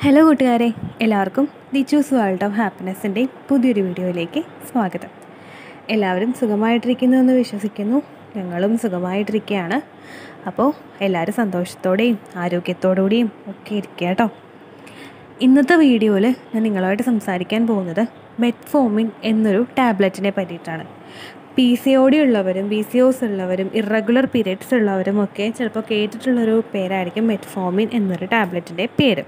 hello കൂട്ടുകാരെ എല്ലാവർക്കും the choose world of ഹാപ്പിനെസ്സിൻ്റെ പുതിയൊരു വീഡിയോയിലേക്ക് സ്വാഗതം എല്ലാവരും സുഖമായിട്ടിരിക്കുന്നുവെന്ന് വിശ്വസിക്കുന്നു ഞങ്ങളും സുഖമായിട്ടിരിക്കുകയാണ് അപ്പോൾ എല്ലാവരും സന്തോഷത്തോടെയും ആരോഗ്യത്തോടുകൂടിയും ഒക്കെ ഇരിക്കുക കേട്ടോ ഇന്നത്തെ വീഡിയോയിൽ ഞാൻ നിങ്ങളുമായിട്ട് സംസാരിക്കാൻ പോകുന്നത് മെറ്റ്ഫോമിൻ എന്നൊരു ടാബ്ലറ്റിനെ പറ്റിയിട്ടാണ് പി സി ഒ ഡി ഉള്ളവരും ബി സി ഒസ് ഉള്ളവരും ഇറഗുലർ പീരിയഡ്സ് ഉള്ളവരും ഒക്കെ ചിലപ്പോൾ കേട്ടിട്ടുള്ളൊരു പേരായിരിക്കും മെറ്റ്ഫോമിൻ എന്നൊരു ടാബ്ലറ്റിൻ്റെ പേര്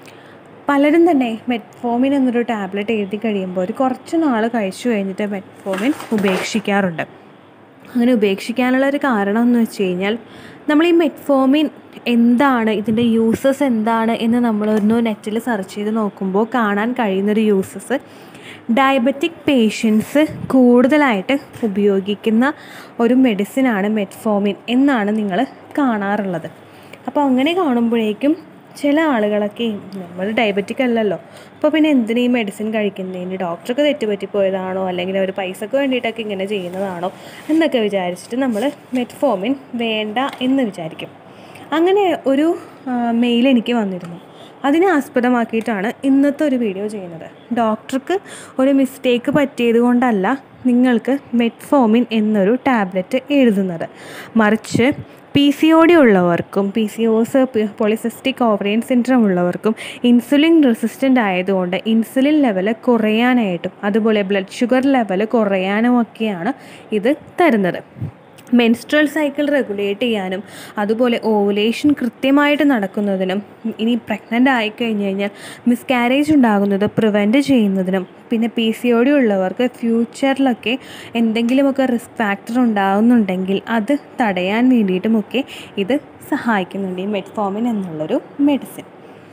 പലരും തന്നെ മെറ്റ്ഫോമിൻ എന്നൊരു ടാബ്ലറ്റ് എഴുതി കഴിയുമ്പോൾ ഒരു കുറച്ച് നാൾ കഴിച്ചു കഴിഞ്ഞിട്ട് മെറ്റ്ഫോമിൻ ഉപേക്ഷിക്കാറുണ്ട് അങ്ങനെ ഉപേക്ഷിക്കാനുള്ള ഒരു കാരണം എന്ന് വെച്ച് കഴിഞ്ഞാൽ നമ്മൾ ഈ മെറ്റ്ഫോമിൻ എന്താണ് ഇതിൻ്റെ യൂസസ് എന്താണ് എന്ന് നമ്മളൊന്ന് നെറ്റിൽ സെർച്ച് ചെയ്ത് നോക്കുമ്പോൾ കാണാൻ കഴിയുന്നൊരു യൂസസ് ഡയബറ്റിക് പേഷ്യൻസ് കൂടുതലായിട്ട് ഉപയോഗിക്കുന്ന ഒരു മെഡിസിനാണ് മെറ്റ്ഫോമിൻ എന്നാണ് നിങ്ങൾ കാണാറുള്ളത് അപ്പോൾ അങ്ങനെ കാണുമ്പോഴേക്കും ചില ആളുകളൊക്കെ നമ്മൾ ഡയബറ്റിക് അല്ലല്ലോ അപ്പോൾ പിന്നെ എന്തിനാ ഈ മെഡിസിൻ കഴിക്കുന്നതിന് ഡോക്ടർക്ക് തെറ്റുപറ്റിപ്പോയതാണോ അല്ലെങ്കിൽ അവർ പൈസക്ക് വേണ്ടിയിട്ടൊക്കെ ഇങ്ങനെ ചെയ്യുന്നതാണോ എന്നൊക്കെ വിചാരിച്ചിട്ട് നമ്മൾ മെറ്റ്ഫോമിൻ വേണ്ട എന്ന് വിചാരിക്കും അങ്ങനെ ഒരു മെയിൽ എനിക്ക് വന്നിരുന്നു അതിനെ ആസ്പദമാക്കിയിട്ടാണ് ഇന്നത്തെ ഒരു വീഡിയോ ചെയ്യുന്നത് ഡോക്ടർക്ക് ഒരു മിസ്റ്റേക്ക് പറ്റിയത് കൊണ്ടല്ല നിങ്ങൾക്ക് മെറ്റ്ഫോമിൻ എന്നൊരു ടാബ്ലറ്റ് എഴുതുന്നത് മറിച്ച് പി സി ഒ ഡി ഉള്ളവർക്കും P C O S polycystic ovarian syndrome ഉള്ളവർക്കും ഇൻസുലിൻ റെസിസ്റ്റൻ്റ് ആയതുകൊണ്ട് ഇൻസുലിൻ ലെവൽ കുറയാനായിട്ടും അതുപോലെ ബ്ലഡ് ഷുഗർ ലെവൽ കുറയാനും ഒക്കെയാണ് ഇത് തരുന്നത് മെൻസ്ട്രൽ സൈക്കിൾ റെഗുലേറ്റ് ചെയ്യാനും അതുപോലെ ഓവുലേഷൻ കൃത്യമായിട്ട് നടക്കുന്നതിനും ഇനി പ്രഗ്നൻ്റ് ആയിക്കഴിഞ്ഞ് കഴിഞ്ഞാൽ മിസ്കാരേജ് ഉണ്ടാകുന്നത് പ്രിവെൻറ്റ് ചെയ്യുന്നതിനും പിന്നെ പി സി ഒ ഡി ഉള്ളവർക്ക് ഫ്യൂച്ചറിലൊക്കെ എന്തെങ്കിലുമൊക്കെ റിസ്ക് ഫാക്ടർ ഉണ്ടാകുന്നുണ്ടെങ്കിൽ അത് തടയാൻ വേണ്ടിയിട്ടുമൊക്കെ ഇത് സഹായിക്കുന്നുണ്ട് ഈ മെറ്റ്ഫോമിൻ എന്നുള്ളൊരു മെഡിസിൻ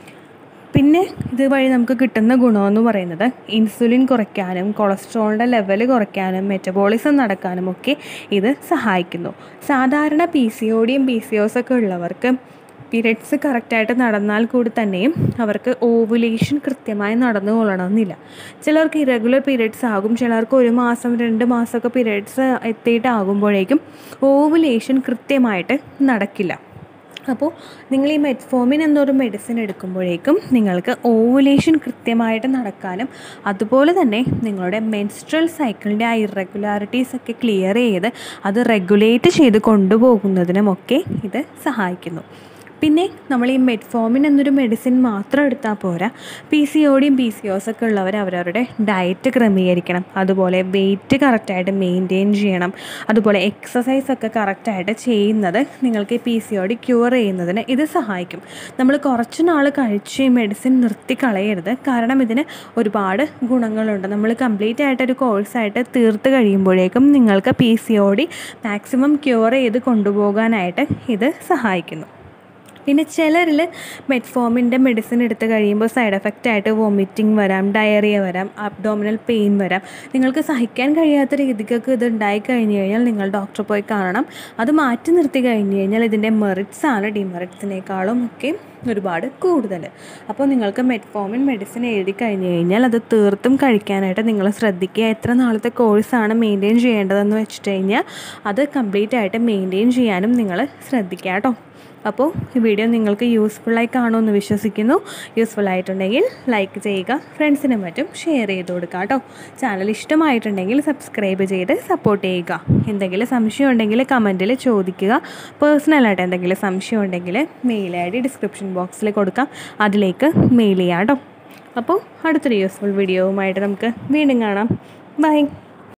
പിന്നെ ഇതുവഴി നമുക്ക് കിട്ടുന്ന ഗുണമെന്ന് പറയുന്നത് ഇൻസുലിൻ കുറയ്ക്കാനും കൊളസ്ട്രോളിൻ്റെ ലെവൽ കുറയ്ക്കാനും മെറ്റബോളിസം നടക്കാനും ഒക്കെ ഇത് സഹായിക്കുന്നു സാധാരണ പി സി ഒ ഡിയും പി സി ഒസ് ഒക്കെ ഉള്ളവർക്ക് പീരിയഡ്സ് കറക്റ്റായിട്ട് നടന്നാൽ കൂടി തന്നെയും അവർക്ക് ഓവുലേഷൻ കൃത്യമായി നടന്നു കൊള്ളണമെന്നില്ല ചിലർക്ക് ഇറഗുലർ പീരിയഡ്സ് ആകും ചിലർക്ക് ഒരു മാസം രണ്ട് മാസമൊക്കെ പീരിയഡ്സ് എത്തിയിട്ടാകുമ്പോഴേക്കും ഓവുലേഷൻ കൃത്യമായിട്ട് നടക്കില്ല അപ്പോൾ നിങ്ങൾ ഈ മെറ്റ്ഫോമിൻ എന്നൊരു മെഡിസിൻ എടുക്കുമ്പോഴേക്കും നിങ്ങൾക്ക് ഓവുലേഷൻ കൃത്യമായിട്ട് നടക്കാനും അതുപോലെ തന്നെ നിങ്ങളുടെ മെൻസ്ട്രൽ സൈക്കിളിൻ്റെ ആ ഇറഗുലാരിറ്റീസ് ഒക്കെ ക്ലിയർ ചെയ്ത് അത് റെഗുലേറ്റ് ചെയ്ത് കൊണ്ടുപോകുന്നതിനുമൊക്കെ ഇത് സഹായിക്കുന്നു പിന്നെ നമ്മൾ ഈ മെറ്റ്ഫോമിൻ എന്നൊരു മെഡിസിൻ മാത്രം എടുത്താൽ പോരാ പി സി ഒ ഡിയും പി സി ഒസ് ഒക്കെ ഉള്ളവർ അവരവരുടെ ഡയറ്റ് ക്രമീകരിക്കണം അതുപോലെ വെയിറ്റ് കറക്റ്റായിട്ട് മെയിൻറ്റെയിൻ ചെയ്യണം അതുപോലെ എക്സസൈസ് ഒക്കെ കറക്റ്റായിട്ട് ചെയ്യുന്നത് നിങ്ങൾക്ക് ഈ P C O D cure ചെയ്യുന്നതിന് ഇത് സഹായിക്കും നമ്മൾ കുറച്ച് നാൾ കഴിച്ച് ഈ മെഡിസിൻ നിർത്തി കളയരുത് കാരണം ഇതിന് ഒരുപാട് ഗുണങ്ങളുണ്ട് നമ്മൾ കംപ്ലീറ്റ് ആയിട്ട് ഒരു കോഴ്സായിട്ട് തീർത്ത് കഴിയുമ്പോഴേക്കും നിങ്ങൾക്ക് P C O D maximum cure ചെയ്ത് കൊണ്ടുപോകാനായിട്ട് ഇത് സഹായിക്കുന്നു പിന്നെ ചിലരിൽ മെറ്റ്ഫോമിൻ്റെ മെഡിസിൻ എടുത്ത് കഴിയുമ്പോൾ സൈഡ് എഫക്റ്റ് ആയിട്ട് വോമിറ്റിംഗ് വരാം ഡയറിയ വരാം അബ്ഡോമിനൽ പെയിൻ വരാം നിങ്ങൾക്ക് സഹിക്കാൻ കഴിയാത്ത രീതിക്കൊക്കെ ഇത് ഉണ്ടായി കഴിഞ്ഞ് കഴിഞ്ഞാൽ നിങ്ങൾ ഡോക്ടറെ പോയി കാണണം അത് മാറ്റി നിർത്തി കഴിഞ്ഞ് കഴിഞ്ഞാൽ ഇതിൻ്റെ മെറിറ്റ്സ് ആണ് ഡിമെറിറ്റ്സിനേക്കാളും ഒക്കെ ഒരുപാട് കൂടുതൽ അപ്പോൾ നിങ്ങൾക്ക് മെറ്റ്ഫോമിൻ മെഡിസിൻ എഴുതി കഴിഞ്ഞ് കഴിഞ്ഞാൽ അത് തീർത്തും കഴിക്കാനായിട്ട് നിങ്ങൾ ശ്രദ്ധിക്കുക എത്ര നാളത്തെ കോഴ്സാണ് മെയിൻറ്റെയിൻ ചെയ്യേണ്ടതെന്ന് വെച്ചിട്ട് കഴിഞ്ഞാൽ അത് കംപ്ലീറ്റ് ആയിട്ട് മെയിൻറ്റെയിൻ ചെയ്യാനും നിങ്ങൾ ശ്രദ്ധിക്കുക കേട്ടോ അപ്പോൾ ഈ വീഡിയോ നിങ്ങൾക്ക് യൂസ്ഫുള്ളായി കാണുമെന്ന് വിശ്വസിക്കുന്നു യൂസ്ഫുൾ ആയിട്ടുണ്ടെങ്കിൽ ലൈക്ക് ചെയ്യുക ഫ്രണ്ട്സിനും മറ്റും ഷെയർ ചെയ്ത് കൊടുക്കുക കേട്ടോ ചാനൽ ഇഷ്ടമായിട്ടുണ്ടെങ്കിൽ സബ്സ്ക്രൈബ് ചെയ്ത് സപ്പോർട്ട് ചെയ്യുക എന്തെങ്കിലും സംശയം ഉണ്ടെങ്കിൽ കമൻറ്റിൽ ചോദിക്കുക പേഴ്സണലായിട്ട് എന്തെങ്കിലും സംശയം ഉണ്ടെങ്കിൽ മെയിൽ ഐ ഡി ഡിസ്ക്രിപ്ഷൻ ബോക്സിൽ കൊടുക്കാം അതിലേക്ക് മെയിൽ ചെയ്യാം കേട്ടോ അപ്പോൾ അടുത്തൊരു യൂസ്ഫുൾ വീഡിയോവുമായിട്ട് നമുക്ക് വീണ്ടും കാണാം ബൈ